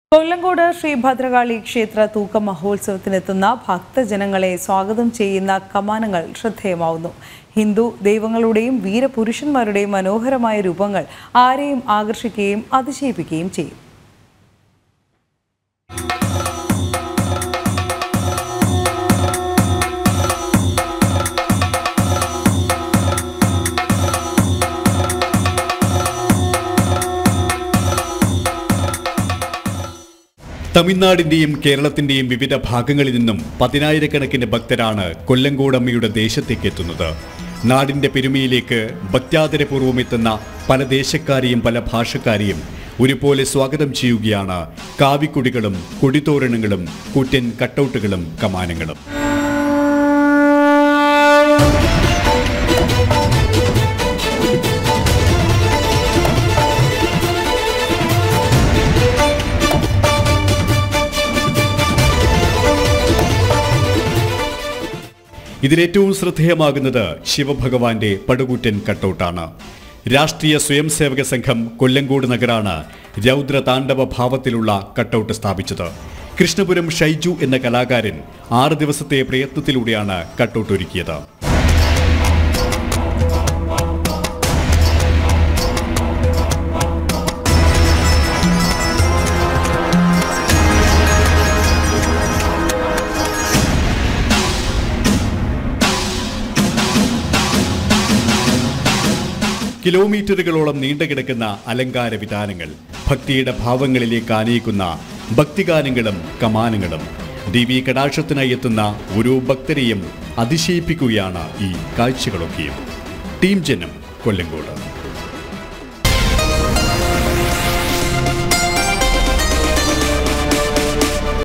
കൊല്ലങ്കോട് ശ്രീ ഭദ്രകാളി ക്ഷേത്ര തൂക്ക മഹോത്സവത്തിനെത്തുന്ന ഭക്തജനങ്ങളെ സ്വാഗതം ചെയ്യുന്ന കമാനങ്ങൾ ശ്രദ്ധേയമാവുന്നു ഹിന്ദു ദൈവങ്ങളുടെയും വീരപുരുഷന്മാരുടെയും മനോഹരമായ രൂപങ്ങൾ ആരെയും ആകർഷിക്കുകയും അതിശയിപ്പിക്കുകയും ചെയ്യും തമിഴ്നാടിന്റെയും കേരളത്തിന്റെയും വിവിധ ഭാഗങ്ങളിൽ നിന്നും പതിനായിരക്കണക്കിന് ഭക്തരാണ് കൊല്ലങ്കോടമ്മയുടെ ദേശത്തേക്ക് എത്തുന്നത് നാടിന്റെ പെരുമയിലേക്ക് ഭക്ത്യാദരപൂർവ്വം എത്തുന്ന പല ദേശക്കാരെയും പല ഭാഷക്കാരെയും ഒരുപോലെ സ്വാഗതം ചെയ്യുകയാണ് കാവിക്കൊടികളും കൊടിത്തോരണങ്ങളും കൂറ്റൻ കട്ടൗട്ടുകളും കമാനങ്ങളും ഇതിലേറ്റവും ശ്രദ്ധേയമാകുന്നത് ശിവഭഗവാന്റെ പടുകൂറ്റൻ കട്ടൗട്ടാണ് രാഷ്ട്രീയ സ്വയംസേവക സംഘം കൊല്ലങ്കോട് നഗറാണ് രൗദ്ര താണ്ഡവ ഭാവത്തിലുള്ള കട്ടൗട്ട് സ്ഥാപിച്ചത് കൃഷ്ണപുരം ഷൈജു എന്ന കലാകാരൻ ആറ് ദിവസത്തെ പ്രയത്നത്തിലൂടെയാണ് കട്ടൗട്ട് ഒരുക്കിയത് കിലോമീറ്ററുകളോളം നീണ്ടുകിടക്കുന്ന അലങ്കാര വിധാനങ്ങൾ ഭക്തിയുടെ ഭാവങ്ങളിലേക്ക് ആനയിക്കുന്ന ഭക്തിഗാനങ്ങളും കമാനങ്ങളും ദേവീ കടാക്ഷത്തിനായി എത്തുന്ന ഓരോ ഭക്തരെയും അതിശയിപ്പിക്കുകയാണ് ഈ കാഴ്ചകളൊക്കെയും ടീം ജനം കൊല്ലങ്കോട്